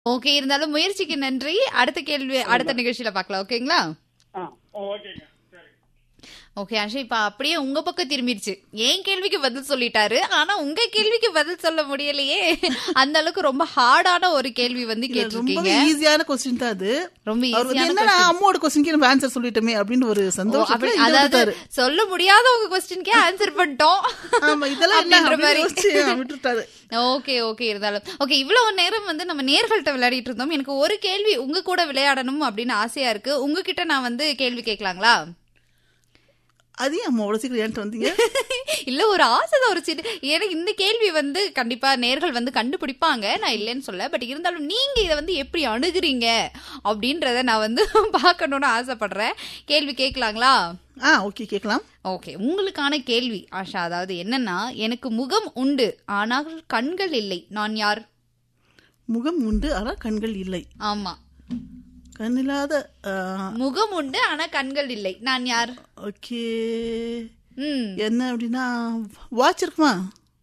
Okay இருந்தாலும் முயற்சிக்கு நன்றி அடுத்த கேள்வி அடுத்த நிகழ்ச்சியில பார்க்கலாம் ஓகேங்களா ஆ ஓகேங்க சரி ஓகே ஆஷா இப்ப அப்படியே உங்க பக்கம் திரும்பிடுச்சு என் கேள்விக்கு பதில் சொல்லிட்டாரு ஆனா உங்க கேள்விக்கு பதில் சொல்ல முடியலையே அந்த அளவுக்கு ரொம்ப ஹார்டான ஒரு கேள்வி வந்து ரொம்பவே கேட்டிருக்கீங்க ஈஸியான கொஸ்டின் தான் அது ரொம்ப அவர் வந்து ஈஸியான என்னன்னா அம்மோட கொஸ்டினுக்கு நம்ம ஆன்சர் சொல்லிட்டோமே அப்படின்னு ஒரு ஓ, சந்தோஷம் அப்படி அதாவது சொல்ல முடியாத உங்க கொஸ்டின்கே ஆன்சர் பண்ணிட்டோம் ஆமா இதெல்லாம் என்ன அப்படின்ற அப்படின்னு மாதிரி. யோசிச்சு விட்டுட்டாரு ஓகே ஓகே இருந்தாலும் ஓகே இவ்வளவு நேரம் வந்து நம்ம நேர்கள்ட்ட விளையாடிட்டு இருந்தோம் எனக்கு ஒரு கேள்வி உங்க கூட விளையாடணும் அப்படின்னு ஆசையா இருக்கு உங்ககிட்ட நான் வந்து கேள்வி கேட்கலாங்களா அதையும் அம்மா அவ்வளவு சீக்கிரம் ஏன்ட்டு வந்தீங்க இல்ல ஒரு ஆசைதான் ஒரு சின்ன எனக்கு இந்த கேள்வி வந்து கண்டிப்பா நேர்கள் வந்து கண்டுபிடிப்பாங்க நான் இல்லைன்னு சொல்ல பட் இருந்தாலும் நீங்க இதை வந்து எப்படி அணுகுறீங்க அப்படின்றத நான் வந்து பார்க்கணும்னு ஆசைப்படுறேன் கேள்வி கேட்கலாங்களா ஆ ஓகே கேட்கலாம் ஓகே உங்களுக்கான கேள்வி ஆஷா அதாவது என்னன்னா எனக்கு முகம் உண்டு ஆனால் கண்கள் இல்லை நான் யார் முகம் உண்டு ஆனா கண்கள் இல்லை ஆமா கண்ணில்லாத முகம் உண்டு ஆனா கண்கள் இல்லை நான் யார் ஓகே ம் என்ன அப்படின்னா வாட்ச் இருக்குமா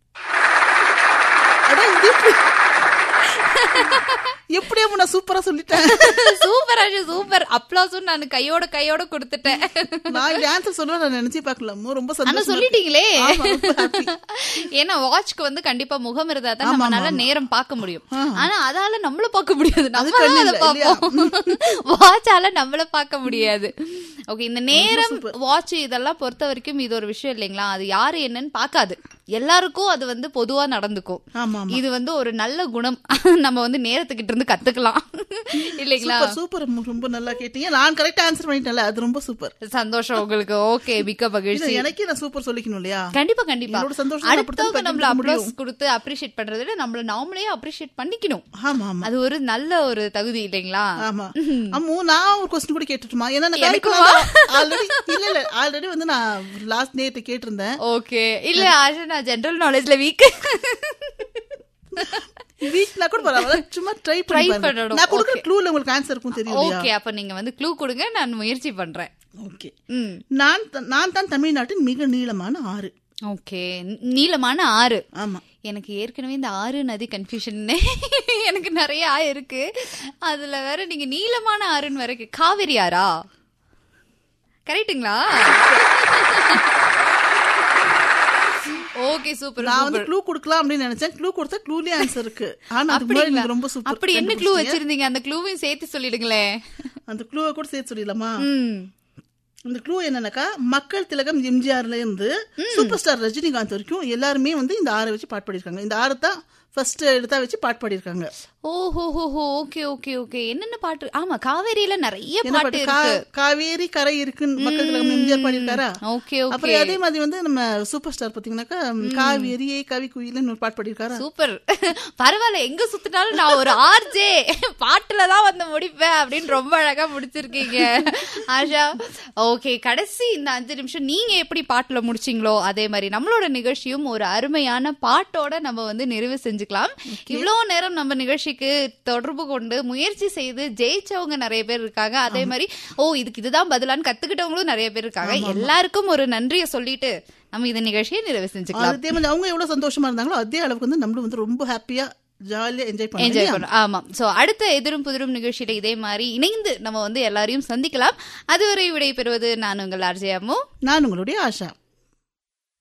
அதான் இது எப்படி எப்படியா நான் சூப்பரா சொல்லிட்டேன் சூப்பர் ஆஷா சூப்பர் அப்ளாஸும் நான் கையோட கையோட கொடுத்துட்டேன் நான் இந்த ஆன்சர் சொல்ல நான் நினைச்சே பார்க்கலாமோ ரொம்ப ஆனா சந்தோஷம் சொல்லிட்டீங்களே ஆமா, ரொம்ப happy. ஏன்னா வாட்ச்க்கு வந்து கண்டிப்பா முகம் இருந்தா தான் நம்மளால நேரம் பார்க்க முடியும் ஆனா அதால நம்மள பார்க்க முடியாது நம்ம கண்ணு அதை இல்ல, இல்லையா? பார்ப்போம் வாட்சால நம்மள பார்க்க முடியாது ஓகே இந்த நேரம் வாட்ச் இதெல்லாம் பொறுத்த வரைக்கும் இது ஒரு விஷயம் இல்லைங்களா அது யாரு என்னன்னு பார்க்காது எல்லாருக்கும் அது வந்து பொதுவா நடந்துக்கும் ஆமா ஆமா இது வந்து ஒரு நல்ல குணம் நம்ம வந்து நேரத்துக்கிட்ட இருந்து கத்துக்கலாம் இல்லைங்களா சூப்பர் சூப்பர் ரொம்ப நல்லா கேட்டீங்க நான் கரெக்டா ஆன்சர் பண்ணிட்டேன்ல அது ரொம்ப சூப்பர் சந்தோஷம் உங்களுக்கு ஓகே மிக்க மகிழ்ச்சி இல்ல எனக்கே நான் சூப்பர் சொல்லிக்கணும் இல்லையா கண்டிப்பா கண்டிப்பா என்னோட சந்தோஷத்தை நான் அப்படித்தான் அடுத்தவங்க நம்மள பகிர்ந்துக்க அப்ளோஸ் கொடுத்து அப்ரிஷியேட் பண்றதை விட நம்மள நாமளே அப்ரிஷியேட் பண்ணிக்கணும் ஆமா ஆமா அது ஒரு நல்ல ஒரு தகுதி இல்லைங்களா ஆமா அம்மு நான் ஒரு கொஸ்டின் கூட கேட்டுட்டுமா ஏன்னா எனக்குமா? ஆல்ரெடி இல்ல இல்ல ஆல்ரெடி வந்து நான் லாஸ்ட் நேத்து கேட்டிருந்தேன் ஓகே இல்ல ஆஷா நான் ஜெனரல் நாலேஜ்ல வீக் வீக்னா கூட பரவாயில்ல சும்மா ட்ரை Try பண்ணி பாருங்க. பண்ணணும். நான் கொடுக்குற Okay. க்ளூல உங்களுக்கு ஆன்சர் இருக்கும் தெரியும் இல்லையா ஓகே அப்ப நீங்க வந்து க்ளூ கொடுங்க நான் முயற்சி பண்றேன் ஓகே ம் நான் த- நான் தான் தமிழ்நாட்டின் மிக நீளமான ஆறு ஓகே நீளமான ஆறு ஆமா எனக்கு ஏற்கனவே இந்த ஆறு நதி கன்ஃபியூஷன் எனக்கு நிறைய இருக்கு அதுல வேற நீங்க நீளமான ஆறுன்னு வேற கே- காவிரி ஆறா கரெக்ட்டுங்களா ஓகே சூப்பர் நான் வந்து க்ளூ கொடுக்கலாம் அப்படின்னு நினைச்சேன் க்ளூ கொடுத்தா க்ளூலயே ஆன்சர் இருக்கு ஆனா அதுக்கு முன்னாடி நீங்க ரொம்ப சூப்பர் அப்படி என்ன க்ளூ வச்சிருந்தீங்க அந்த க்ளூவையும் சேர்த்து சொல்லிடுங்களேன் அந்த க்ளூவை கூட சேர்த்து சொல்லிடலாமா ம் அந்த க்ளூ என்னன்னாக்கா மக்கள் திலகம் எம்ஜிஆர்ல இருந்து சூப்பர் ஸ்டார் ரஜினிகாந்த் வரைக்கும் எல்லாருமே வந்து இந்த ஆறை வச்சு பாட்டு பாடியிருக்காங்க இந்த ஆறு தான் ஃபர்ஸ்ட் எடுத்தா வச்சு பாட்டு பாடியிருக்காங்க ஓஹோ ஹோ ஹோ ஓகே ஓகே ஓகே என்னென்ன பாட்டு ஆமா காவேரியில நிறைய என்ன பாட்டு பாட்டு இருக்கு கா- காவேரி கரை இருக்குன்னு மக்கள் திலகம் எம்ஜிஆர் பாடியிருக்காரா ஓகே ஓகே அப்புறம் அதே மாதிரி வந்து நம்ம சூப்பர் ஸ்டார் பாத்தீங்கன்னாக்கா காவேரியே கவி குயில்னு ஒரு பாட்டு பாடியிருக்காரா சூப்பர் பரவாயில்ல எங்க சுத்தினாலும் நான் ஒரு ஆர்ஜே பாட்டுல தான் வந்து முடிப்பேன் அப்படின்னு ரொம்ப அழகா முடிச்சிருக்கீங்க ஆஷா ஓகே கடைசி இந்த அஞ்சு நிமிஷம் நீங்க எப்படி பாட்டுல முடிச்சீங்களோ அதே மாதிரி நம்மளோட நிகழ்ச்சியும் ஒரு அருமையான பாட்டோட நம்ம வந்து நிறைவு செஞ்சுக்கலாம் இவ்வளோ நேரம் நம்ம நிகழ்ச்சிக்கு தொடர்பு கொண்டு முயற்சி செய்து ஜெயிச்சவங்க நிறைய பேர் இருக்காங்க அதே மாதிரி ஓ இதுக்கு இதுதான் பதிலான்னு கத்துக்கிட்டவங்களும் நிறைய பேர் இருக்காங்க எல்லாருக்கும் ஒரு நன்றியை சொல்லிட்டு நம்ம இந்த நிகழ்ச்சியை நிறைவு செஞ்சுக்கலாம் அதே மாதிரி அவங்க எவ்வளவு சந்தோஷமா இருந்தாங்களோ அதே அளவுக்கு வந்து நம்மளும் வந்து ரொம்ப ஹாப்பியா ஜாலியா என்ஜாய் என்ஜாய் பண்ணலாம் பண்ணணும் ஆமா சோ அடுத்த எதிரும் புதிரும் நிகழ்ச்சியில இதே மாதிரி இணைந்து நம்ம வந்து எல்லாரையும் சந்திக்கலாம் அதுவரை விடை பெறுவது நான் உங்கள் ஆர்ஜே அம்மு நான் உங்களுடைய ஆஷா